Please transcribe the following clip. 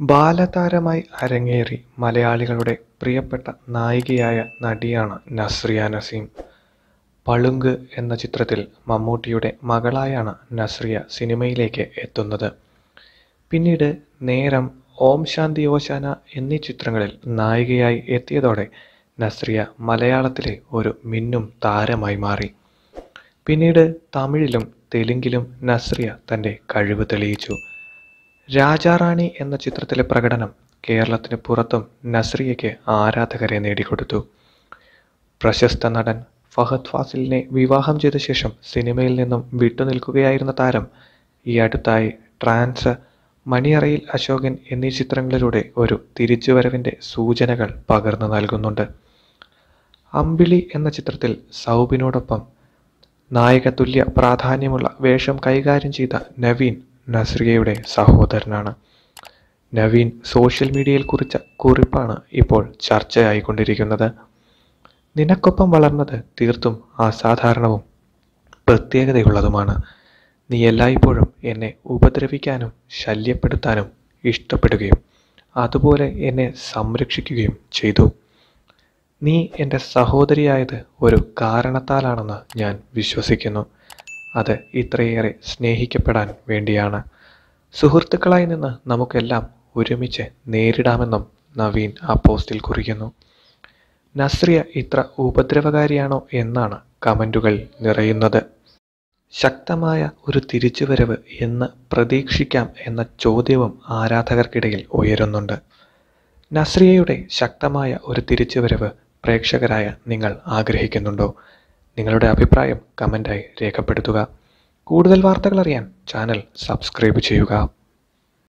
ബാലതാരമായി അരങ്ങേറി മലയാളികളുടെ പ്രിയപ്പെട്ട നായികയായ നടിയാണ് നസ്രിയ നസീം പളുങ്ക് എന്ന ചിത്രത്തിൽ മമ്മൂട്ടിയുടെ മകളായാണ് നസ്രിയ സിനിമയിലേക്ക് എത്തുന്നത് പിന്നീട് നേരം ഓം ശാന്തി ഓശാന എന്നീ ചിത്രങ്ങളിൽ നായികയായി എത്തിയതോടെ നസ്രിയ മലയാളത്തിലെ ഒരു മിന്നും താരമായി മാറി പിന്നീട് തമിഴിലും തെലുങ്കിലും നസ്രിയ തൻ്റെ കഴിവ് തെളിയിച്ചു രാജാറാണി എന്ന ചിത്രത്തിലെ പ്രകടനം കേരളത്തിന് പുറത്തും നസ്രിയയ്ക്ക് ആരാധകരെ നേടിക്കൊടുത്തു പ്രശസ്ത നടൻ ഫഹദ് ഫാസിലിനെ വിവാഹം ചെയ്ത ശേഷം സിനിമയിൽ നിന്നും വിട്ടുനിൽക്കുകയായിരുന്ന താരം ഈ അടുത്തായി ട്രാൻസ് മണിയറയിൽ അശോകൻ എന്നീ ചിത്രങ്ങളിലൂടെ ഒരു തിരിച്ചുവരവിൻ്റെ സൂചനകൾ പകർന്നു നൽകുന്നുണ്ട് അമ്പിളി എന്ന ചിത്രത്തിൽ സൗബിനോടൊപ്പം നായകതുല്യ പ്രാധാന്യമുള്ള വേഷം കൈകാര്യം ചെയ്ത നവീൻ നസ്രിയയുടെ സഹോദരനാണ് നവീൻ സോഷ്യൽ മീഡിയയിൽ കുറിച്ച കുറിപ്പാണ് ഇപ്പോൾ ചർച്ചയായിക്കൊണ്ടിരിക്കുന്നത് നിനക്കൊപ്പം വളർന്നത് തീർത്തും അസാധാരണവും പ്രത്യേകതയുള്ളതുമാണ് നീ എല്ലായ്പ്പോഴും എന്നെ ഉപദ്രവിക്കാനും ശല്യപ്പെടുത്താനും ഇഷ്ടപ്പെടുകയും അതുപോലെ എന്നെ സംരക്ഷിക്കുകയും ചെയ്തു നീ എൻ്റെ സഹോദരിയായത് ഒരു കാരണത്താലാണെന്ന് ഞാൻ വിശ്വസിക്കുന്നു അത് ഇത്രയേറെ സ്നേഹിക്കപ്പെടാൻ വേണ്ടിയാണ് സുഹൃത്തുക്കളായി നിന്ന് നമുക്കെല്ലാം ഒരുമിച്ച് നേരിടാമെന്നും നവീൻ ആ പോസ്റ്റിൽ കുറിക്കുന്നു നസ്രിയ ഇത്ര ഉപദ്രവകാരിയാണോ എന്നാണ് കമൻറ്റുകൾ നിറയുന്നത് ശക്തമായ ഒരു തിരിച്ചുവരവ് എന്ന് പ്രതീക്ഷിക്കാം എന്ന ചോദ്യവും ആരാധകർക്കിടയിൽ ഉയരുന്നുണ്ട് നസ്രിയയുടെ ശക്തമായ ഒരു തിരിച്ചുവരവ് പ്രേക്ഷകരായ നിങ്ങൾ ആഗ്രഹിക്കുന്നുണ്ടോ നിങ്ങളുടെ അഭിപ്രായം കമൻ്റായി രേഖപ്പെടുത്തുക കൂടുതൽ വാർത്തകൾ അറിയാൻ ചാനൽ സബ്സ്ക്രൈബ് ചെയ്യുക